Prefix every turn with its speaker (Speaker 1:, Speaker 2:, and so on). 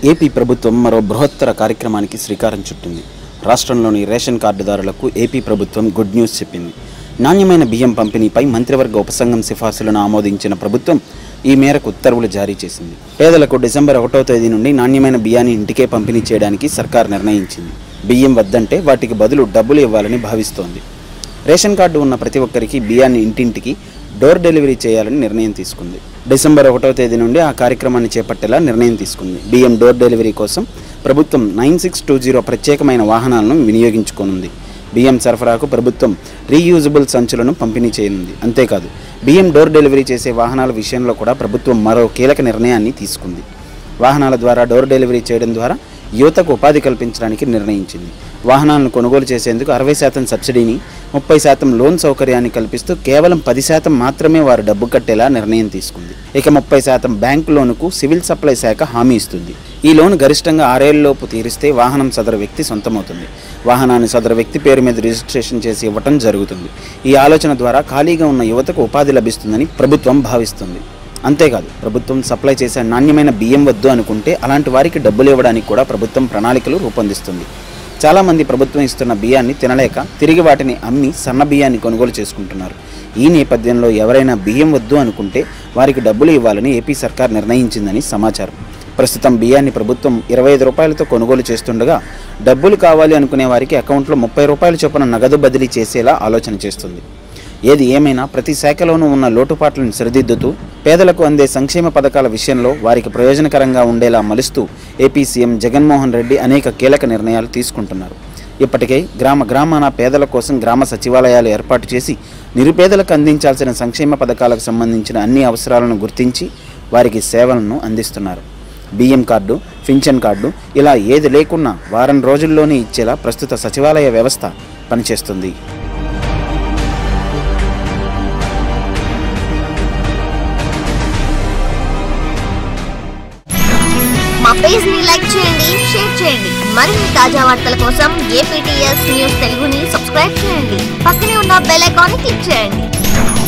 Speaker 1: AP ప్రభుత్వం మరో బృహత్తర కార్యక్రమానికి శ్రీకారం చుట్టింది రాష్ట్రంలోని రేషన్ కార్డుదారులకు ఏపీ ప్రభుత్వం గుడ్ న్యూస్ చెప్పింది నాణ్యమైన బియ్యం పంపిణీపై మంత్రివర్గ ఉపసంఘం సిఫార్సులను ఆమోదించిన ప్రభుత్వం ఈ మేరకు ఉత్తర్వులు జారీ చేసింది పేదలకు డిసెంబర్ ఒకటో తేదీ నుండి నాణ్యమైన బియ్యాన్ని ఇంటికే పంపిణీ చేయడానికి సర్కార్ నిర్ణయించింది బియ్యం వద్దంటే వాటికి బదులు డబ్బులు ఇవ్వాలని భావిస్తోంది రేషన్ కార్డు ఉన్న ప్రతి ఒక్కరికి బియ్యాన్ని ఇంటింటికి డోర్ డెలివరీ చేయాలని నిర్ణయం తీసుకుంది డిసెంబర్ ఒకటో తేదీ నుండి ఆ కార్యక్రమాన్ని చేపట్టేలా నిర్ణయం తీసుకుంది బియ్యం డోర్ డెలివరీ కోసం ప్రభుత్వం నైన్ సిక్స్ టూ జీరో ప్రత్యేకమైన వాహనాలను వినియోగించుకోనుంది బియ్యం సరఫరాకు ప్రభుత్వం రీయూజబుల్ సంచులను పంపిణీ చేయనుంది అంతేకాదు బియ్యం డోర్ డెలివరీ చేసే వాహనాల విషయంలో కూడా ప్రభుత్వం మరో కీలక నిర్ణయాన్ని తీసుకుంది వాహనాల ద్వారా డోర్ డెలివరీ చేయడం ద్వారా యువతకు ఉపాధి కల్పించడానికి నిర్ణయించింది వాహనాలను కొనుగోలు చేసేందుకు అరవై శాతం సబ్సిడీని ముప్పై శాతం లోన్ సౌకర్యాన్ని కల్పిస్తూ కేవలం పది శాతం మాత్రమే వారు డబ్బు కట్టేలా నిర్ణయం తీసుకుంది ఇక ముప్పై శాతం బ్యాంకు లోనుకు సివిల్ సప్లై శాఖ హామీ ఇస్తుంది ఈ లోన్ గరిష్టంగా ఆరేళ్లలోపు తీరిస్తే వాహనం సదరు వ్యక్తి సొంతమవుతుంది వాహనాన్ని సదరు వ్యక్తి పేరు మీద రిజిస్ట్రేషన్ చేసి ఇవ్వటం జరుగుతుంది ఈ ఆలోచన ద్వారా ఖాళీగా ఉన్న యువతకు ఉపాధి లభిస్తుందని ప్రభుత్వం భావిస్తుంది అంతేకాదు ప్రభుత్వం సప్లై చేసే నాణ్యమైన బియ్యం వద్దు అనుకుంటే అలాంటి వారికి డబ్బులు ఇవ్వడానికి కూడా ప్రభుత్వం ప్రణాళికలు రూపొందిస్తుంది చాలామంది ప్రభుత్వం ఇస్తున్న బియ్యాన్ని తినలేక తిరిగి వాటిని అమ్మి సన్న బియ్యాన్ని కొనుగోలు చేసుకుంటున్నారు ఈ నేపథ్యంలో ఎవరైనా బియ్యం వద్దు అనుకుంటే వారికి డబ్బులు ఇవ్వాలని ఏపీ సర్కార్ నిర్ణయించిందని సమాచారం ప్రస్తుతం బియ్యాన్ని ప్రభుత్వం ఇరవై ఐదు రూపాయలతో కొనుగోలు చేస్తుండగా డబ్బులు కావాలి అనుకునే వారికి అకౌంట్లో ముప్పై రూపాయల చొప్పున నగదు బదిలీ చేసేలా ఆలోచన చేస్తుంది ఏది ఏమైనా ప్రతి శాఖలోనూ ఉన్న లోటుపాట్లను సరిదిద్దుతూ పేదలకు అందే సంక్షేమ పథకాల విషయంలో వారికి ప్రయోజనకరంగా ఉండేలా మలుస్తూ ఏపీ సీఎం జగన్మోహన్ రెడ్డి అనేక కీలక నిర్ణయాలు తీసుకుంటున్నారు ఇప్పటికే గ్రామ గ్రామాన పేదల కోసం గ్రామ సచివాలయాలు ఏర్పాటు చేసి నిరుపేదలకు అందించాల్సిన సంక్షేమ పథకాలకు సంబంధించిన అన్ని అవసరాలను గుర్తించి వారికి సేవలను అందిస్తున్నారు బియ్యం కార్డు పింఛన్ కార్డు ఇలా ఏది లేకున్నా వారం రోజుల్లోనే ఇచ్చేలా ప్రస్తుత సచివాలయ వ్యవస్థ పనిచేస్తుంది
Speaker 2: మా పేజ్ ని లైక్ చేయండి షేర్ చేయండి మరిన్ని తాజా వార్తల కోసం ఏపీటీఎస్ న్యూస్ తెలుగుని సబ్స్క్రైబ్ చేయండి పక్కనే ఉన్న బెల్ ఐకాన్ ని క్లిక్ చేయండి